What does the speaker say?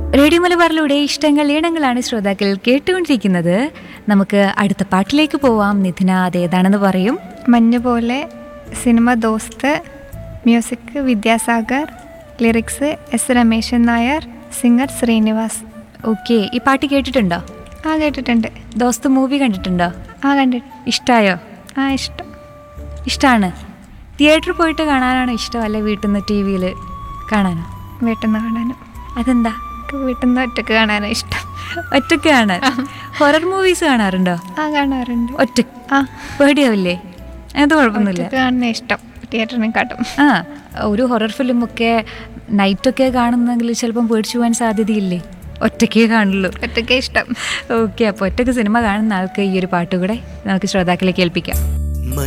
radio മലബാറിലൂടെ ഇഷ്ടങ്ങൾ ഈണങ്ങളാണ് ശ്രോതാക്കൾ കേട്ടുകൊണ്ടിരിക്കുന്നത് നമുക്ക് അടുത്ത പാട്ടിലേക്ക് പോവാം നിധിന അതേതാണെന്ന് പറയും മഞ്ഞ് പോലെ cinema Dost music Vidyasagar lyrics S Rameshan Nair singer Srinivas okay ഈ പാട്ട് കേട്ടിട്ടുണ്ടോ ആ കേട്ടിട്ടുണ്ട് ദോസ്ത് മൂവി കണ്ടിട്ടുണ്ടോ ആ കണ്ടിട്ട് ഇഷ്ടായോ ആ ഇഷ്ടം ഇഷ്ടമാണ് തിയേറ്ററിൽ പോയിട്ട് കാണാനാണോ ഇഷ്ടം അല്ലെ വീട്ടിൽ നിന്ന് ടി വിയിൽ കാണാനോ വീട്ടിൽ നിന്ന് കാണാനും അതെന്താ എനിക്ക് വീട്ടിൽ നിന്ന് ഒറ്റക്ക് കാണാനും ഇഷ്ടം ഒറ്റയ്ക്ക് കാണാൻ ഹൊറർ മൂവീസ് കാണാറുണ്ടോ ആ കാണാറുണ്ട് ഒറ്റ ആ പേടിയാവില്ലേ അത് കുഴപ്പമൊന്നുമില്ല ഒറ്റക്ക് കാണുന്ന ഇഷ്ടം തിയേറ്ററിനെ കാട്ടും ആ ഒരു ഹൊറർ ഫിലിമൊക്കെ നൈറ്റൊക്കെ കാണുന്നെങ്കിൽ ചിലപ്പം പേടിച്ചു പോകാൻ സാധ്യതയില്ലേ ഒറ്റയ്ക്കേ കാണുള്ളൂ ഒറ്റയ്ക്ക് ഇഷ്ടം ഓക്കെ അപ്പോൾ ഒറ്റയ്ക്ക് സിനിമ കാണുന്ന ആൾക്ക് ഈ ഒരു പാട്ട് കൂടെ നമുക്ക് ശ്രോതാക്കളെ കേൾപ്പിക്കാം